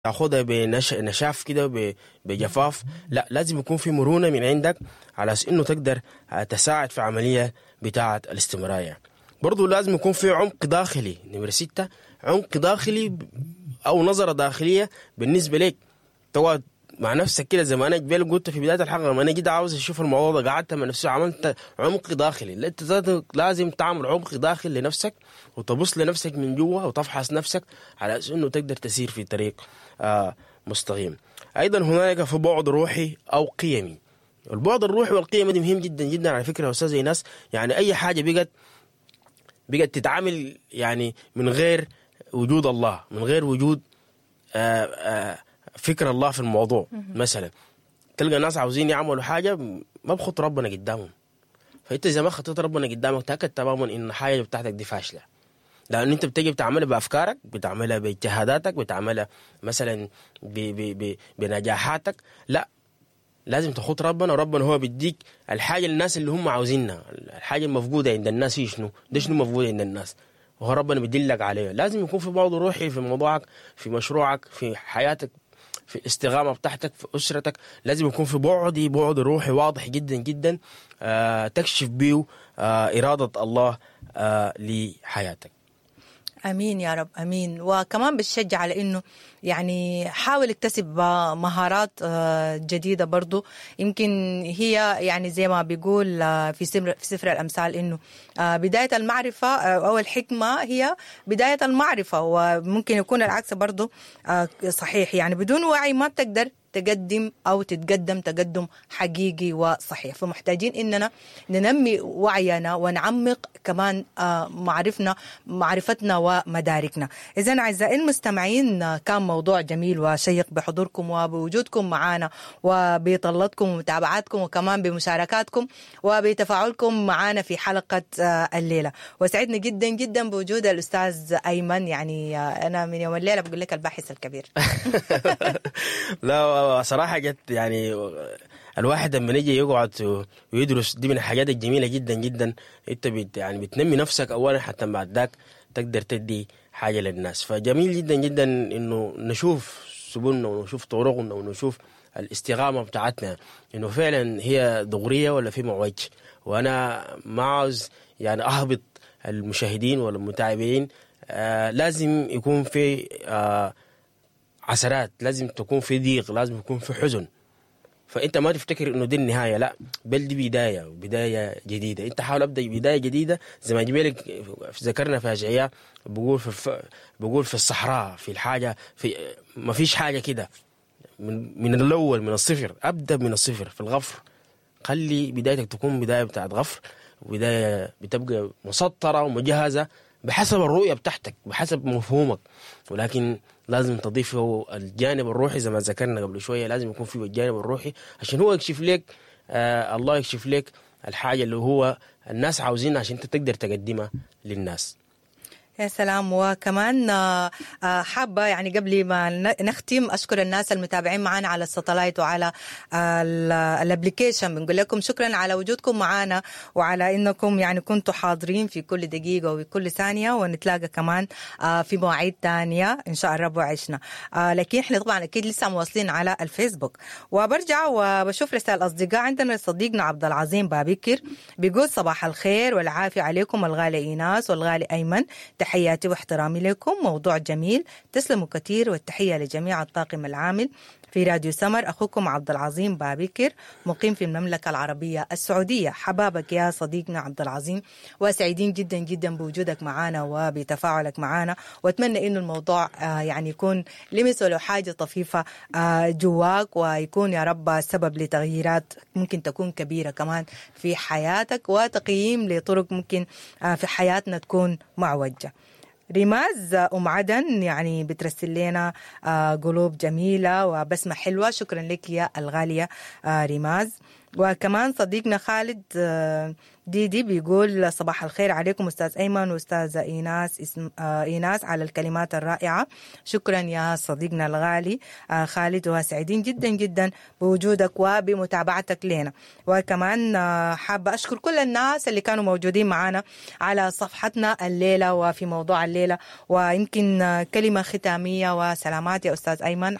تاخدها بنشاف كده بجفاف لا لازم يكون في مرونه من عندك على اساس انه تقدر تساعد في عمليه بتاعه الاستمراريه برضو لازم يكون في عمق داخلي نمرة ستة عمق داخلي أو نظرة داخلية بالنسبة لك تقعد مع نفسك كده زي ما انا قبل قلت في بدايه الحلقه لما انا جيت عاوز اشوف الموضوع ده قعدت مع نفسي عملت عمق داخلي انت ذاتك لازم تعمل عمق داخل لنفسك وتبص لنفسك من جوا وتفحص نفسك على اساس انه تقدر تسير في طريق آه مستقيم ايضا هنالك في بعد روحي او قيمي البعد الروحي والقيمي دي مهم جدا جدا على فكره يا استاذ ايناس يعني اي حاجه بقت بقت تتعامل يعني من غير وجود الله من غير وجود آآ آآ فكر الله في الموضوع مثلا تلقى ناس عاوزين يعملوا حاجه ما بخط ربنا قدامهم فانت اذا ما خطيت ربنا قدامك تاكد تماما ان الحاجه بتاعتك دي فاشله لان انت بتجي بتعملها بافكارك بتعملها باجتهاداتك بتعملها مثلا ب ب ب بنجاحاتك لا لازم تخوض ربنا وربنا هو بيديك الحاجه للناس اللي هم عاوزينها الحاجه المفقوده عند الناس هي شنو ده شنو مفقود عند الناس وهو ربنا بيدلك عليه لازم يكون في بعض روحي في موضوعك في مشروعك في حياتك في الاستقامة بتاعتك في أسرتك لازم يكون في بعد بعد روحي واضح جدا جدا آه تكشف بيه آه إرادة الله آه لحياتك امين يا رب امين وكمان بتشجع على انه يعني حاول اكتسب مهارات جديده برضو يمكن هي يعني زي ما بيقول في سفر في سفر الامثال انه بدايه المعرفه او الحكمه هي بدايه المعرفه وممكن يكون العكس برضو صحيح يعني بدون وعي ما بتقدر تقدم او تتقدم تقدم حقيقي وصحيح فمحتاجين اننا ننمي وعينا ونعمق كمان معرفنا معرفتنا ومداركنا اذا اعزائي المستمعين كان موضوع جميل وشيق بحضوركم وبوجودكم معنا وبطلتكم ومتابعاتكم وكمان بمشاركاتكم وبتفاعلكم معنا في حلقه الليله وسعدنا جدا جدا بوجود الاستاذ ايمن يعني انا من يوم الليله بقول لك الباحث الكبير لا صراحه جت يعني الواحد لما يجي يقعد ويدرس دي من الحاجات الجميله جدا جدا انت بت يعني بتنمي نفسك اولا حتى بعد ذاك تقدر تدي حاجه للناس فجميل جدا جدا انه نشوف سبلنا ونشوف طرقنا ونشوف الاستقامه بتاعتنا انه فعلا هي دغريه ولا في معوج وانا ما عاوز يعني اهبط المشاهدين ولا المتابعين آه لازم يكون في آه عثرات لازم تكون في ضيق لازم يكون في حزن فانت ما تفتكر انه دي النهايه لا بل دي بدايه بدايه جديده انت حاول ابدا بدايه جديده زي ما جميلك ذكرنا في اشعياء بقول في الف... بقول في الصحراء في الحاجه في ما فيش حاجه كده من من الاول من الصفر ابدا من الصفر في الغفر خلي بدايتك تكون بدايه بتاعت غفر بدايه بتبقى مسطره ومجهزه بحسب الرؤيه بتاعتك بحسب مفهومك ولكن لازم تضيف الجانب الروحي زي ما ذكرنا قبل شويه لازم يكون فيه الجانب الروحي عشان هو يكشف لك آه الله يكشف لك الحاجه اللي هو الناس عاوزينها عشان انت تقدر تقدمها للناس يا سلام وكمان حابة يعني قبل ما نختم أشكر الناس المتابعين معنا على الساتلايت وعلى الابليكيشن بنقول لكم شكرا على وجودكم معنا وعلى أنكم يعني كنتوا حاضرين في كل دقيقة وفي كل ثانية ونتلاقى كمان في مواعيد تانية إن شاء الرب وعشنا لكن إحنا طبعا أكيد لسه مواصلين على الفيسبوك وبرجع وبشوف رسائل الأصدقاء عندنا صديقنا عبد العظيم بابكر بيقول صباح الخير والعافية عليكم الغالي إيناس والغالي أيمن تحياتي واحترامي لكم موضوع جميل تسلموا كثير والتحية لجميع الطاقم العامل في راديو سمر أخوكم عبد العظيم بابكر مقيم في المملكة العربية السعودية حبابك يا صديقنا عبد العظيم وسعيدين جدا جدا بوجودك معنا وبتفاعلك معنا وأتمنى إنه الموضوع يعني يكون لمس ولو حاجة طفيفة جواك ويكون يا رب سبب لتغييرات ممكن تكون كبيرة كمان في حياتك وتقييم لطرق ممكن في حياتنا تكون معوجة ريماز أم عدن يعني بترسل لنا قلوب جميلة وبسمة حلوة شكرا لك يا الغالية ريماز وكمان صديقنا خالد ديدي بيقول صباح الخير عليكم استاذ ايمن واستاذه ايناس اسم آه ايناس على الكلمات الرائعه شكرا يا صديقنا الغالي آه خالد وسعيدين جدا جدا بوجودك وبمتابعتك لنا وكمان آه حابه اشكر كل الناس اللي كانوا موجودين معنا على صفحتنا الليله وفي موضوع الليله ويمكن كلمه ختاميه وسلامات يا استاذ ايمن